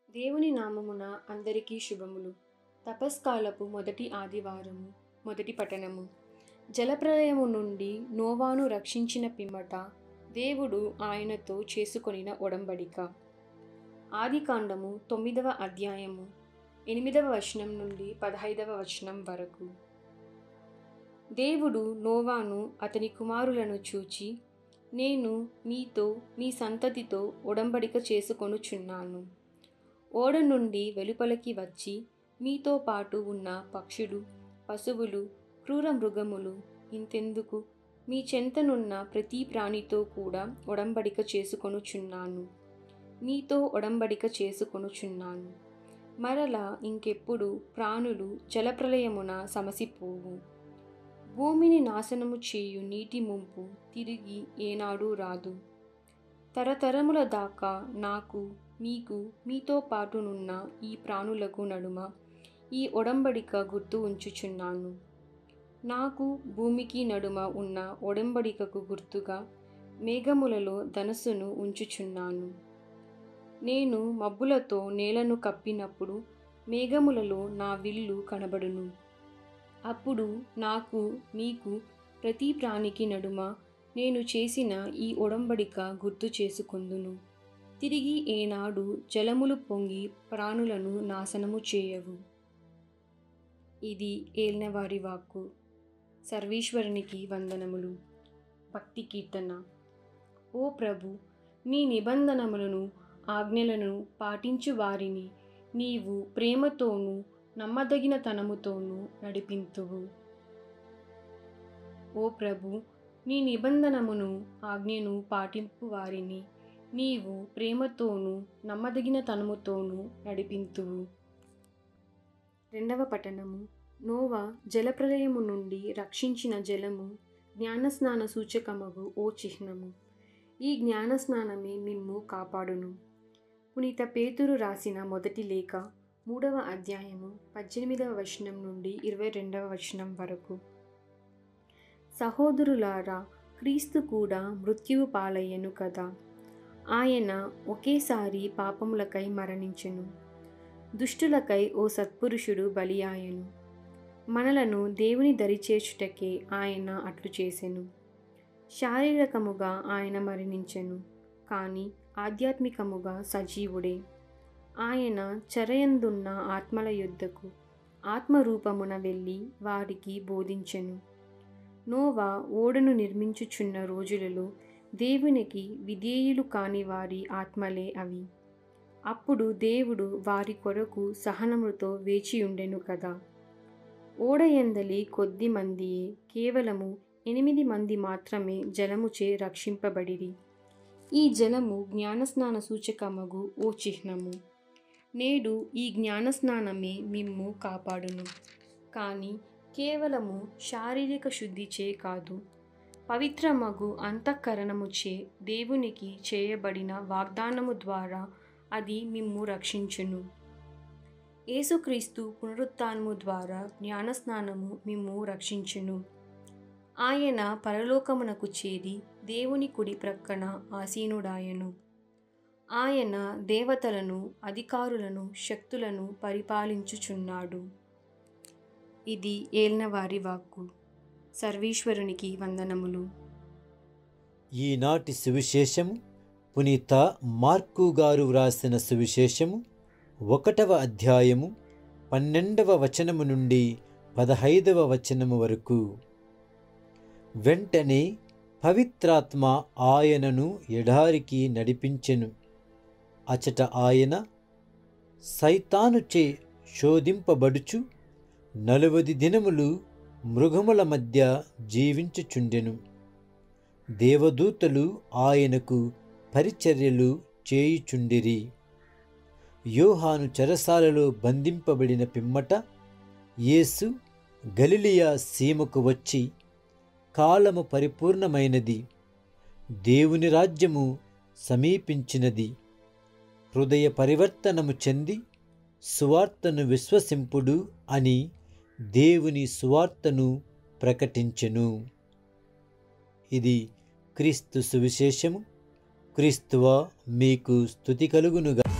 దేవుని నామమున అందరికీ శుభములు తపస్కాలపు మొదటి ఆదివారము మొదటి పఠనము జలప్రలయము నుండి నోవాను రక్షించిన పిమ్మట దేవుడు ఆయనతో చేసుకొనిన ఒడంబడిక ఆదికాండము తొమ్మిదవ అధ్యాయము ఎనిమిదవ వచనం నుండి పదహైదవ వచనం వరకు దేవుడు నోవాను అతని కుమారులను చూచి నేను మీతో మీ సంతతితో ఒడంబడిక చేసుకొనుచున్నాను ఓడ నుండి వెలుపలికి వచ్చి మీతో పాటు ఉన్న పక్షులు పశువులు క్రూర మృగములు ఇంతెందుకు మీ చెంతనున్న ప్రతి ప్రాణితో కూడా ఒడంబడిక చేసుకొనుచున్నాను మీతో ఒడంబడిక చేసుకొనుచున్నాను మరలా ఇంకెప్పుడు ప్రాణులు జలప్రలయమున సమసిపోవు భూమిని నాశనము చేయు నీటి ముంపు తిరిగి ఏనాడు రాదు తరతరముల దాకా నాకు మీకు మీతో పాటునున్న ఈ ప్రాణులకు నడుమ ఈ ఒడంబడిక గుర్తు ఉంచుచున్నాను నాకు భూమికి నడుమ ఉన్న ఒడంబడికకు గుర్తుగా మేఘములలో ధనస్సును ఉంచుచున్నాను నేను మబ్బులతో నేలను కప్పినప్పుడు మేఘములలో నా విల్లు కనబడును అప్పుడు నాకు మీకు ప్రతి ప్రాణికి నడుమ నేను చేసిన ఈ ఒడంబడిక గుర్తు చేసుకొందును తిరిగి ఏనాడు జలములు పొంగి ప్రాణులను నాశనము చేయవు ఇది ఏల్నవారి వాక్కు సర్వేశ్వరునికి వందనములు భక్తి కీర్తన ఓ ప్రభు నీ నిబంధనములను ఆజ్ఞలను పాటించు వారిని నీవు ప్రేమతోనూ నమ్మదగిన తనముతోనూ నడిపింతువు ఓ ప్రభు నీ నిబంధనమును ఆజ్ఞను పాటింపు వారిని నీవు ప్రేమతోనూ నమ్మదగిన తనముతోనూ నడిపింతువు రెండవ పఠనము నోవా జలప్రలయము నుండి రక్షించిన జలము జ్ఞానస్నాన సూచకమగు ఓ చిహ్నము ఈ జ్ఞానస్నానమే మిమ్ము కాపాడును పునీత పేతురు రాసిన మొదటి లేఖ మూడవ అధ్యాయము పద్దెనిమిదవ వచనం నుండి ఇరవై రెండవ వచనం వరకు సహోదరులారా క్రీస్తు కూడా మృత్యువు పాలయ్యను కదా ఆయన ఒకేసారి పాపములకై మరణించెను దుష్టులకై ఓ సత్పురుషుడు బలియాయను మనలను దేవుని దరిచేర్చుటకే ఆయన అట్లు చేసెను శారీరకముగా ఆయన మరణించెను కానీ ఆధ్యాత్మికముగా సజీవుడే ఆయన చెరయందున్న ఆత్మల యుద్ధకు ఆత్మరూపమున వెళ్ళి వారికి బోధించెను నోవా ఓడను నిర్మించుచున్న రోజులలో దేవునికి విధేయులు కాని వారి ఆత్మలే అవి అప్పుడు దేవుడు వారి కొరకు సహనముతో వేచియుండెను కదా ఓడయందలి కొద్ది మందియే కేవలము ఎనిమిది మంది మాత్రమే జలముచే రక్షింపబడిరి ఈ జలము జ్ఞానస్నాన సూచకమగు ఓ చిహ్నము నేడు ఈ జ్ఞానస్నానమే మిమ్ము కాపాడును కానీ కేవలము శారీరక శుద్ధిచే కాదు పవిత్రమగు అంతఃకరణముచే దేవునికి చేయబడిన వాగ్దానము ద్వారా అది మిమ్ము రక్షించును యేసుక్రీస్తు పునరుత్నము ద్వారా జ్ఞానస్నానము మిమ్ము రక్షించును ఆయన పరలోకమునకు చేరి దేవుని కుడి ప్రక్కన ఆసీనుడాయను ఆయన దేవతలను అధికారులను శక్తులను పరిపాలించుచున్నాడు ఇది ఏల్నవారి వాక్కు సర్వేశ్వరునికి వందనములు ఈనాటి సువిశేషము పునీత మార్కు గారు వ్రాసిన సువిశేషము ఒకటవ అధ్యాయము పన్నెండవ వచనము నుండి పదహైదవ వచనము వరకు వెంటనే పవిత్రాత్మ ఆయనను ఎడారికి నడిపించెను అచట ఆయన సైతానుచే శోధింపబడుచు నలువది దినములు మృగముల మధ్య జీవించుచుండెను దేవదూతలు ఆయనకు పరిచర్యలు చేయుచుండిరి యోహాను చెరసాలలో బంధింపబడిన పిమ్మట యేసు గలిలియా సీమకు వచ్చి కాలము పరిపూర్ణమైనది దేవుని రాజ్యము సమీపించినది హృదయ పరివర్తనము చెంది సువార్తను విశ్వసింపుడు అని దేవుని సువార్తను ప్రకటించెను ఇది క్రీస్తు సువిశేషము క్రీస్తువ మీకు స్థుతి కలుగునుగా